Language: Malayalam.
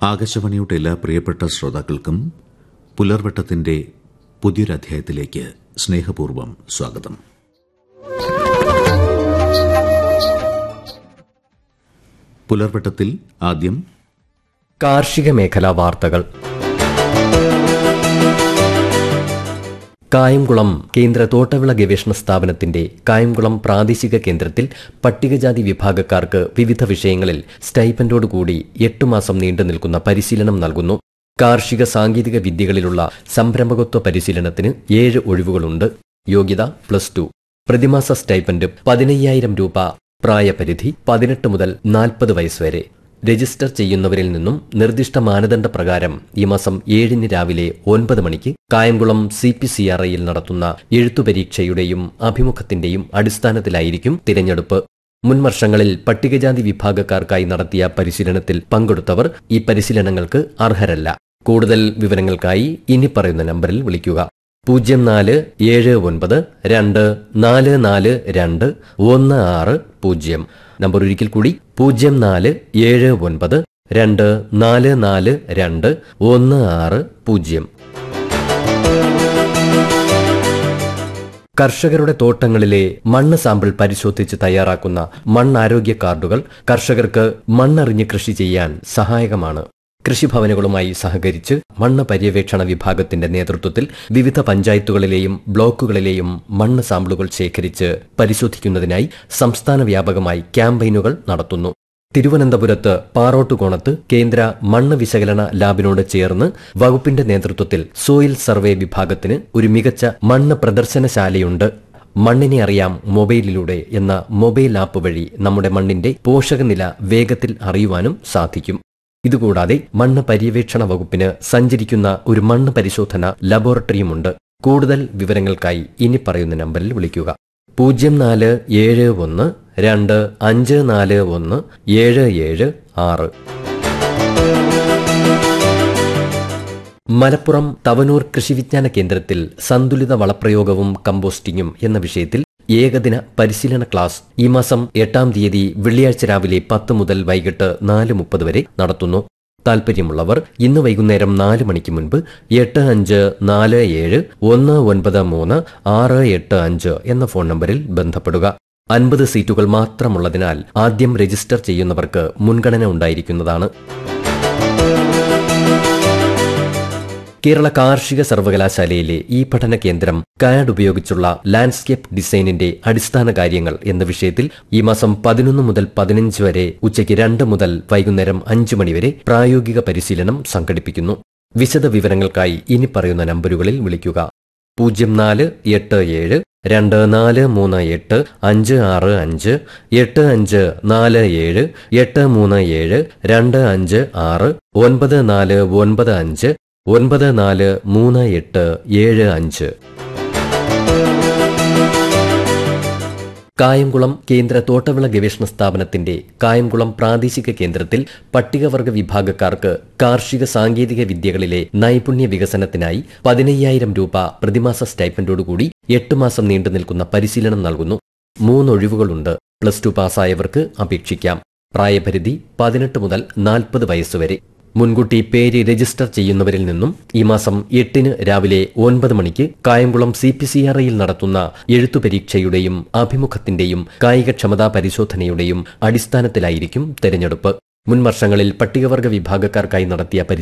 ആകാശവാണിയുടെ എല്ലാ പ്രിയപ്പെട്ട ശ്രോതാക്കൾക്കും പുലർവട്ടത്തിന്റെ പുതിയൊരധ്യായത്തിലേക്ക് സ്നേഹപൂർവ്വം സ്വാഗതം പുലർവട്ടത്തിൽ ആദ്യം കാർഷിക മേഖലാ വാർത്തകൾ കായംകുളം കേന്ദ്ര തോട്ടവിള ഗവേഷണ സ്ഥാപനത്തിന്റെ കായംകുളം പ്രാദേശിക കേന്ദ്രത്തിൽ പട്ടികജാതി വിഭാഗക്കാർക്ക് വിവിധ വിഷയങ്ങളിൽ സ്റ്റൈപ്പൻഡോടുകൂടി എട്ടു മാസം നീണ്ടു നിൽക്കുന്ന പരിശീലനം നൽകുന്നു കാർഷിക സാങ്കേതിക വിദ്യകളിലുള്ള സംരംഭകത്വ പരിശീലനത്തിന് ഏഴ് ഒഴിവുകളുണ്ട് യോഗ്യത പ്ലസ് ടു പ്രതിമാസ സ്റ്റൈപ്പൻഡ് പതിനയ്യായിരം രൂപ പ്രായപരിധി പതിനെട്ട് മുതൽ നാൽപ്പത് വയസ്സ് വരെ രജിസ്റ്റർ ചെയ്യുന്നവരിൽ നിന്നും നിർദ്ദിഷ്ട മാനദണ്ഡ പ്രകാരം ഈ മാസം ഏഴിന് രാവിലെ ഒൻപത് മണിക്ക് Kayamkulam C P C R ഐയിൽ നടത്തുന്ന എഴുത്തുപരീക്ഷയുടെയും അഭിമുഖത്തിന്റെയും അടിസ്ഥാനത്തിലായിരിക്കും തിരഞ്ഞെടുപ്പ് മുൻവർഷങ്ങളിൽ പട്ടികജാതി വിഭാഗക്കാർക്കായി നടത്തിയ പരിശീലനത്തിൽ പങ്കെടുത്തവർ ഈ പരിശീലനങ്ങൾക്ക് അർഹരല്ല കൂടുതൽ വിവരങ്ങൾക്കായി ഇനി പറയുന്ന നമ്പറിൽ വിളിക്കുക പൂജ്യം നാല് ഏഴ് ഒൻപത് രണ്ട് നാല് നാല് രണ്ട് ഒന്ന് ആറ് പൂജ്യം നമ്പർ ഒരിക്കൽ കൂടി പൂജ്യം നാല് ഏഴ് ഒൻപത് രണ്ട് നാല് നാല് രണ്ട് ഒന്ന് ആറ് പൂജ്യം കർഷകരുടെ തോട്ടങ്ങളിലെ മണ്ണ് സാമ്പിൾ പരിശോധിച്ച് തയ്യാറാക്കുന്ന മണ്ണാരോഗ്യ കാർഡുകൾ കർഷകർക്ക് മണ്ണറിഞ്ഞ് കൃഷി ചെയ്യാൻ സഹായകമാണ് കൃഷിഭവനുകളുമായി സഹകരിച്ച് മണ്ണ് പര്യവേക്ഷണ വിഭാഗത്തിന്റെ നേതൃത്വത്തിൽ വിവിധ പഞ്ചായത്തുകളിലെയും ബ്ലോക്കുകളിലെയും മണ്ണ് സാമ്പിളുകൾ ശേഖരിച്ച് പരിശോധിക്കുന്നതിനായി സംസ്ഥാന വ്യാപകമായി ക്യാമ്പയിനുകൾ നടത്തുന്നു തിരുവനന്തപുരത്ത് പാറോട്ടുകോണത്ത് കേന്ദ്ര മണ്ണ് വിശകലന ലാബിനോട് ചേർന്ന് വകുപ്പിന്റെ നേതൃത്വത്തിൽ സോയിൽ സർവേ വിഭാഗത്തിന് ഒരു മികച്ച മണ്ണ് പ്രദർശനശാലയുണ്ട് മണ്ണിനെ അറിയാം മൊബൈലിലൂടെ എന്ന മൊബൈൽ ആപ്പ് വഴി നമ്മുടെ മണ്ണിന്റെ പോഷകനില വേഗത്തിൽ അറിയുവാനും സാധിക്കും ഇതുകൂടാതെ മണ്ണ് പര്യവേക്ഷണ വകുപ്പിന് സഞ്ചരിക്കുന്ന ഒരു മണ്ണ് പരിശോധന ലബോറട്ടറിയുമുണ്ട് കൂടുതൽ വിവരങ്ങൾക്കായി ഇനി പറയുന്ന നമ്പറിൽ വിളിക്കുക പൂജ്യം നാല് ഏഴ് ഒന്ന് രണ്ട് അഞ്ച് നാല് ഒന്ന് ഏഴ് ഏഴ് ആറ് മലപ്പുറം തവനൂർ കൃഷിവിജ്ഞാന കേന്ദ്രത്തിൽ സന്തുലിത വളപ്രയോഗവും കമ്പോസ്റ്റിംഗും എന്ന വിഷയത്തിൽ ഏകദിന പരിശീലന ക്ലാസ് ഈ മാസം എട്ടാം തീയതി വെള്ളിയാഴ്ച രാവിലെ പത്ത് മുതൽ വൈകിട്ട് നാല് മുപ്പത് വരെ നടത്തുന്നു താൽപ്പര്യമുള്ളവർ ഇന്ന് വൈകുന്നേരം നാല് മണിക്ക് മുൻപ് എട്ട് അഞ്ച് നാല് ഏഴ് ഒന്ന് ഒൻപത് മൂന്ന് ആറ് എട്ട് അഞ്ച് എന്ന ഫോൺ നമ്പറിൽ ബന്ധപ്പെടുക അൻപത് സീറ്റുകൾ മാത്രമുള്ളതിനാൽ ആദ്യം രജിസ്റ്റർ ചെയ്യുന്നവർക്ക് മുൻഗണന ഉണ്ടായിരിക്കുന്നതാണ് കേരള കാർഷിക സർവകലാശാലയിലെ ഈ പഠന കേന്ദ്രം കാഡ് ഉപയോഗിച്ചുള്ള ലാൻഡ്സ്കേപ്പ് ഡിസൈനിന്റെ അടിസ്ഥാന കാര്യങ്ങൾ എന്ന വിഷയത്തിൽ ഈ മാസം പതിനൊന്ന് മുതൽ പതിനഞ്ച് വരെ ഉച്ചയ്ക്ക് രണ്ട് മുതൽ വൈകുന്നേരം അഞ്ച് മണിവരെ പ്രായോഗിക പരിശീലനം സംഘടിപ്പിക്കുന്നു വിശദ വിവരങ്ങൾക്കായി ഇനി പറയുന്ന നമ്പറുകളിൽ വിളിക്കുക പൂജ്യം നാല് എട്ട് ഏഴ് രണ്ട് നാല് മൂന്ന് എട്ട് അഞ്ച് ആറ് അഞ്ച് എട്ട് അഞ്ച് നാല് ഏഴ് എട്ട് മൂന്ന് ഏഴ് രണ്ട് അഞ്ച് ആറ് ഒൻപത് നാല് ഒൻപത് അഞ്ച് ഒൻപത് നാല് മൂന്ന് എട്ട് ഏഴ് അഞ്ച് കായംകുളം കേന്ദ്ര തോട്ടവിള ഗവേഷണ സ്ഥാപനത്തിന്റെ കായംകുളം പ്രാദേശിക കേന്ദ്രത്തിൽ പട്ടികവർഗ വിഭാഗക്കാർക്ക് കാർഷിക സാങ്കേതിക വിദ്യകളിലെ നൈപുണ്യ വികസനത്തിനായി പതിനയ്യായിരം രൂപ പ്രതിമാസ സ്റ്റൈപ്പൻഡോടുകൂടി എട്ട് മാസം നീണ്ടു നിൽക്കുന്ന പരിശീലനം നൽകുന്നു മൂന്നൊഴിവുകളുണ്ട് പ്ലസ് ടു പാസ്സായവർക്ക് അപേക്ഷിക്കാം പ്രായപരിധി പതിനെട്ട് മുതൽ നാൽപ്പത് വയസ്സുവരെ മുൻകൂട്ടി പേര് രജിസ്റ്റർ ചെയ്യുന്നവരിൽ നിന്നും ഈ മാസം എട്ടിന് രാവിലെ ഒൻപത് മണിക്ക് Kayamkulam C P C R ഐയിൽ നടത്തുന്ന എഴുത്തു പരീക്ഷയുടെയും അഭിമുഖത്തിന്റെയും കായികക്ഷമതാ പരിശോധനയുടെയും അടിസ്ഥാനത്തിലായിരിക്കും തെരഞ്ഞെടുപ്പ് മുൻവർഷങ്ങളിൽ പട്ടികവർഗ വിഭാഗക്കാർക്കായി നടത്തിയ